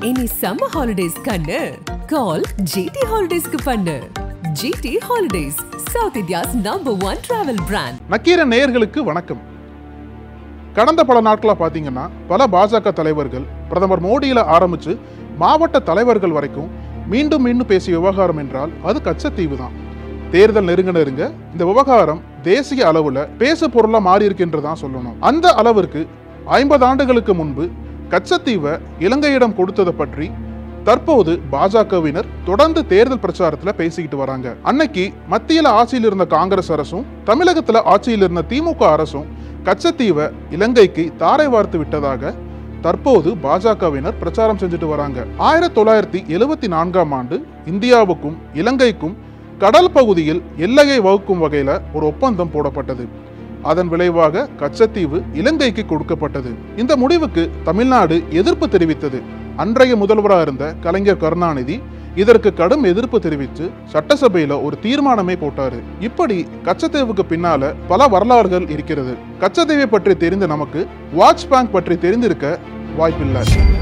இனி summer holidays கண்ணு கால் GT ஹாலிடேஸ்க்கு பண்ணு GT Holidays South India's number one travel brand Nakkeeran நேயர்களுக்கு வணக்கம் கடந்த பல நாட்களா பாத்தீங்கன்னா பல பாஜக தலைவர்கள் பிரதமர் மோடியில ஆரம்பிச்சு மாவட்ட தலைவர்கள் வரைக்கும் மீண்டும் மீண்டும் பேசிய விவகாரம் என்றால் அது கச்சத்தீவு தான் தேர்தல் நெருங்க நெருங்க இந்த விவகாரம் தேசிய அளவுல பேசு பொருளா மாறி இருக்கின்றதான் சொல்லணும் அந்த அளவிற்கு ஐம்பது ஆண்டுகளுக்கு முன்பு கச்சத்தீவை இலங்கையிடம் கொடுத்ததை பற்றி தற்போது பாஜகவினர் தொடர்ந்து தேர்தல் பிரச்சாரத்துல பேசிக்கிட்டு வராங்க அன்னைக்கு மத்தியில ஆட்சியில் இருந்த காங்கிரஸ் அரசும் தமிழகத்துல ஆட்சியில் இருந்த திமுக அரசும் கச்சத்தீவை இலங்கைக்கு தாரை வார்த்து விட்டதாக தற்போது பாஜகவினர் பிரச்சாரம் செஞ்சுட்டு வராங்க ஆயிரத்தி தொள்ளாயிரத்தி எழுவத்தி நான்காம் ஆண்டு இந்தியாவுக்கும் இலங்கைக்கும் கடல் பகுதியில் எல்லையை வகுக்கும் வகையில ஒரு ஒப்பந்தம் போடப்பட்டது அதன் விளைவாக கச்சத்தீவு இலங்கைக்கு கொடுக்கப்பட்டது இந்த முடிவுக்கு தமிழ்நாடு எதிர்ப்பு தெரிவித்தது அன்றைய முதல்வராக இருந்த கலைஞர் கருணாநிதி இதற்கு கடும் எதிர்ப்பு தெரிவித்து சட்டசபையில ஒரு தீர்மானமே போட்டாரு இப்படி கச்சத்தீவுக்கு பின்னால பல வரலாறுகள் இருக்கிறது கச்சத்தீவை பற்றி தெரிந்த நமக்கு வாட்ச் பேங்க் பற்றி தெரிந்திருக்க வாய்ப்பில்லை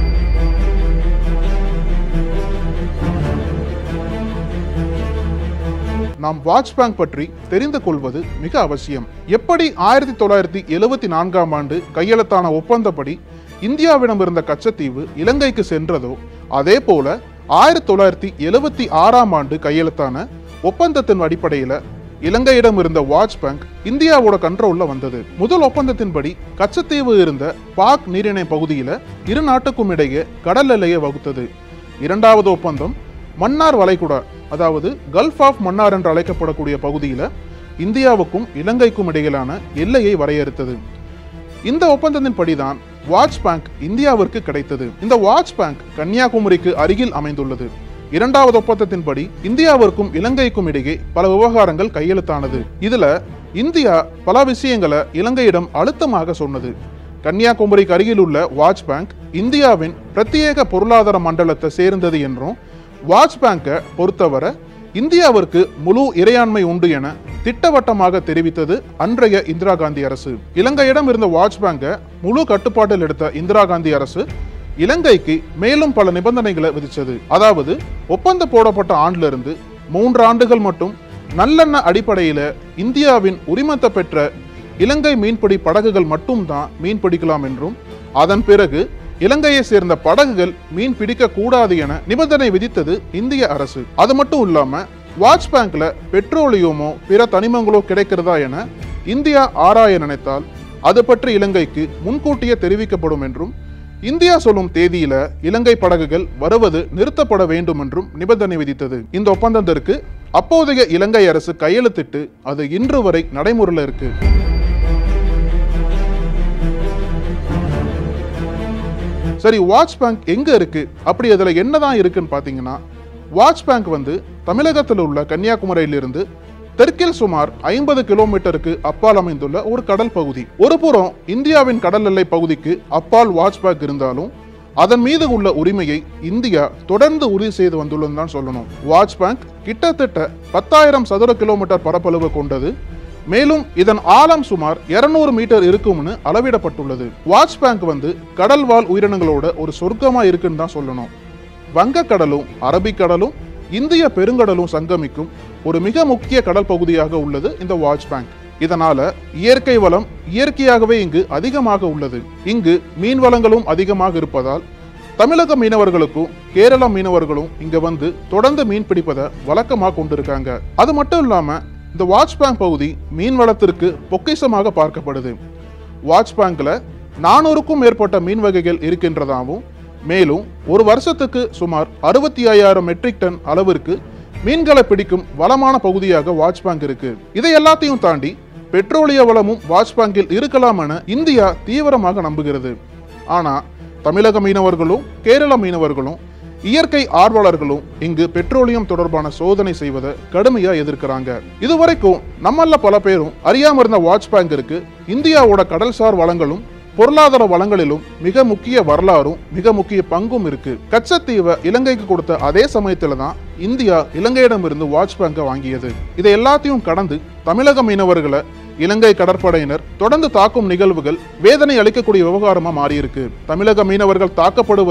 நாம் வாட்ச் பேங்க் பற்றி தெரிந்து கொள்வது மிக அவசியம் எப்படி ஆயிரத்தி தொள்ளாயிரத்தி எழுவத்தி நான்காம் ஆண்டு கையெழுத்தான ஒப்பந்தப்படி இந்தியாவிடம் இருந்த கச்சத்தீவு இலங்கைக்கு சென்றதோ அதே போல ஆயிரத்தி தொள்ளாயிரத்தி எழுவத்தி ஆறாம் ஆண்டு கையெழுத்தான ஒப்பந்தத்தின் அடிப்படையில இலங்கையிடம் இருந்த வாட்ச் பேங்க் இந்தியாவோட கண்ட்ரோல்ல வந்தது முதல் ஒப்பந்தத்தின்படி கச்சத்தீவு இருந்த பாக் நீரிணை பகுதியில இரு நாட்டுக்கும் இடையே கடல் எல்லையை வகுத்தது இரண்டாவது ஒப்பந்தம் மன்னார் வளைகுடா அதாவது கல்ஃப் ஆஃப் மன்னார் என்று அழைக்கப்படக்கூடிய பகுதியில இந்தியாவுக்கும் இலங்கைக்கும் இடையிலான எல்லையை வரையறுத்தது இந்த ஒப்பந்தத்தின் படிதான் வாட்ச் பேங்க் இந்தியாவிற்கு கிடைத்தது இந்த வாட்ச் பேங்க் கன்னியாகுமரிக்கு அருகில் அமைந்துள்ளது இரண்டாவது ஒப்பந்தத்தின்படி இந்தியாவிற்கும் இலங்கைக்கும் இடையே பல விவகாரங்கள் கையெழுத்தானது இதுல இந்தியா பல விஷயங்களை இலங்கையிடம் அழுத்தமாக சொன்னது கன்னியாகுமரிக்கு அருகில் உள்ள வாட்ச் பேங்க் இந்தியாவின் பிரத்யேக பொருளாதார மண்டலத்தை சேர்ந்தது என்றும் வாட்ச் பேங்கை பொறுத்தவரை இந்தியாவிற்கு முழு இறையாண்மை உண்டு என திட்டவட்டமாக தெரிவித்தது அன்றைய இந்திரா காந்தி அரசு இலங்கையிடம் இருந்த வாட்ச் பேங்கை முழு கட்டுப்பாட்டில் எடுத்த இந்திரா காந்தி அரசு இலங்கைக்கு மேலும் பல நிபந்தனைகளை விதிச்சது அதாவது ஒப்பந்தம் போடப்பட்ட ஆண்டுல இருந்து மூன்று ஆண்டுகள் மட்டும் நல்லெண்ண அடிப்படையில இந்தியாவின் உரிமத்தை பெற்ற இலங்கை மீன்பிடி படகுகள் மட்டும்தான் மீன் பிடிக்கலாம் என்றும் அதன் பிறகு இலங்கையை சேர்ந்த படகுகள் மீன் பிடிக்க கூடாது என நிபந்தனை விதித்தது இந்திய அரசு அது மட்டும் இல்லாம வாட்ச் பேங்க்ல பெட்ரோலியமோ பிற தனிமங்களோ கிடைக்கிறதா என இந்தியா ஆராய நினைத்தால் அது பற்றி இலங்கைக்கு முன்கூட்டியே தெரிவிக்கப்படும் என்றும் இந்தியா சொல்லும் தேதியில இலங்கை படகுகள் வருவது நிறுத்தப்பட வேண்டும் என்றும் நிபந்தனை விதித்தது இந்த ஒப்பந்தத்திற்கு அப்போதைய இலங்கை அரசு கையெழுத்திட்டு அது இன்று வரை நடைமுறையில் இருக்கு சரி வாட்ச் பேங்க் எங்க இருக்கு அப்படி அதுல என்னதான் இருக்குன்னு பாத்தீங்கன்னா வாட்ச் பேங்க் வந்து தமிழகத்தில் உள்ள கன்னியாகுமரியிலிருந்து தெற்கில் சுமார் ஐம்பது கிலோமீட்டருக்கு அப்பால் அமைந்துள்ள ஒரு கடல் பகுதி ஒரு புறம் இந்தியாவின் கடல் எல்லை பகுதிக்கு அப்பால் வாட்ச் பேங்க் இருந்தாலும் அதன் மீது உள்ள உரிமையை இந்தியா தொடர்ந்து உறுதி செய்து வந்துள்ளதுன்னு தான் சொல்லணும் வாட்ச் பேங்க் கிட்டத்தட்ட பத்தாயிரம் சதுர கிலோமீட்டர் பரப்பளவு கொண்டது மேலும் இதன் ஆழம் சுமார் 200 மீட்டர் இருக்கும்னு அளவிடப்பட்டுள்ளது வாட்ச் பேங்க் வந்து கடல் வாழ் உயிரினங்களோட ஒரு சொர்க்கமா இருக்குன்னு தான் சொல்லணும் வங்கக்கடலும் அரபிக்கடலும் இந்திய பெருங்கடலும் சங்கமிக்கும் ஒரு மிக முக்கிய கடல் பகுதியாக உள்ளது இந்த வாட்ச் பேங்க் இதனால இயற்கை வளம் இயற்கையாகவே இங்கு அதிகமாக உள்ளது இங்கு மீன் வளங்களும் அதிகமாக இருப்பதால் தமிழக மீனவர்களுக்கும் கேரள மீனவர்களும் இங்க வந்து தொடர்ந்து மீன் பிடிப்பதை வழக்கமாக கொண்டிருக்காங்க அது மட்டும் இல்லாம இந்த வாட்ச் பேங்க் பகுதி மீன் வளத்திற்கு பொக்கிஷமாக பார்க்கப்படுது வாட்ச் பேங்க்ல நானூறுக்கும் மேற்பட்ட மீன் வகைகள் இருக்கின்றதாகவும் மேலும் ஒரு வருஷத்துக்கு சுமார் அறுபத்தி ஐயாயிரம் மெட்ரிக் டன் அளவிற்கு மீன்களை பிடிக்கும் வளமான பகுதியாக வாட்ச் பேங்க் இருக்கு இதை எல்லாத்தையும் தாண்டி பெட்ரோலிய வளமும் வாட்ச் பேங்கில் இருக்கலாம் என இந்தியா தீவிரமாக நம்புகிறது ஆனா தமிழக மீனவர்களும் கேரள மீனவர்களும் இயற்கை ஆர்வலர்களும் இங்கு பெட்ரோலியம் தொடர்பான சோதனை செய்வதை கடுமையா எதிர்க்கிறாங்க இதுவரைக்கும் நம்மள பல பேரும் அறியாம இருந்த வாட்ச் பேங்கிற்கு இந்தியாவோட கடல்சார் வளங்களும் பொருளாதார வளங்களிலும் மிக முக்கிய வரலாறும் மிக முக்கிய பங்கும் இருக்கு கச்சத்தீவை இலங்கைக்கு கொடுத்த அதே சமயத்துல தான் இந்தியா இலங்கையிடமிருந்து வாட்ச் பேங்கை வாங்கியது இதை எல்லாத்தையும் கடந்து தமிழக மீனவர்களை இலங்கை கடற்படையினர் தொடர்ந்து தாக்கும் நிகழ்வுகள் வேதனை அளிக்கக்கூடிய விவகாரமா மாறியிருக்கு தமிழக மீனவர்கள் தாக்கப்படுவதை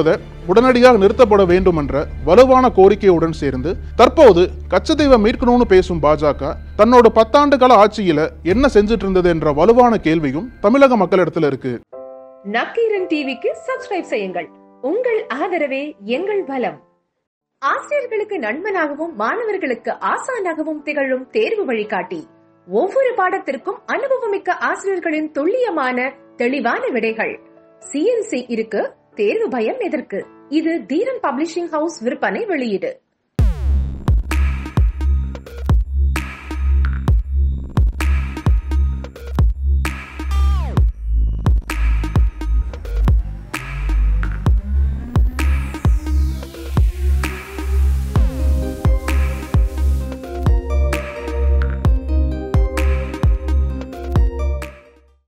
உடனடியாக நிறுத்தப்பட வேண்டும் என்ற வலுவான கோரிக்கையுடன் சேர்ந்து தற்போது கச்சத்தீவை மீட்கணும்னு பேசும் பாஜக தன்னோட பத்தாண்டு கால ஆட்சியில என்ன செஞ்சுட்டு இருந்தது என்ற வலுவான கேள்வியும் தமிழக மக்களிடத்துல இருக்கு நக்கீரன் டிவிக்கு சப்ஸ்கிரைப் செய்யுங்கள் உங்கள் ஆதரவே எங்கள் பலம் ஆசிரியர்களுக்கு நண்பனாகவும் மாணவர்களுக்கு ஆசானாகவும் திகழும் தேர்வு வழிகாட்டி ஒவ்வொரு பாடத்திற்கும் அனுபவமிக்க ஆசிரியர்களின் துல்லியமான தெளிவான விடைகள் சிஎன்சி இருக்கு தேர்வு பயம் எதற்கு இது தீரன் பப்ளிஷிங் ஹவுஸ் விற்பனை வெளியீடு